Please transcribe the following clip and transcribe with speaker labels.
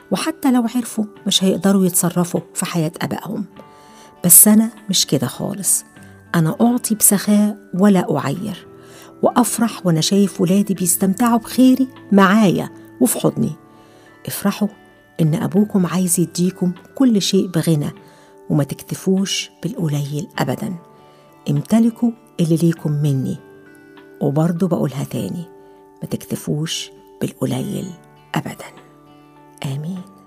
Speaker 1: وحتى لو عرفوا مش هيقدروا يتصرفوا في حياة أبائهم بس أنا مش كده خالص أنا أعطي بسخاء ولا أعير وأفرح وأنا شايف ولادي بيستمتعوا بخيري معايا وفي حضني افرحوا إن أبوكم عايز يديكم كل شيء بغنى وما تكتفوش بالقليل أبدا امتلكوا اللي ليكم مني وبرضه بقولها تاني ما تكتفوش بالقليل أبدا آمين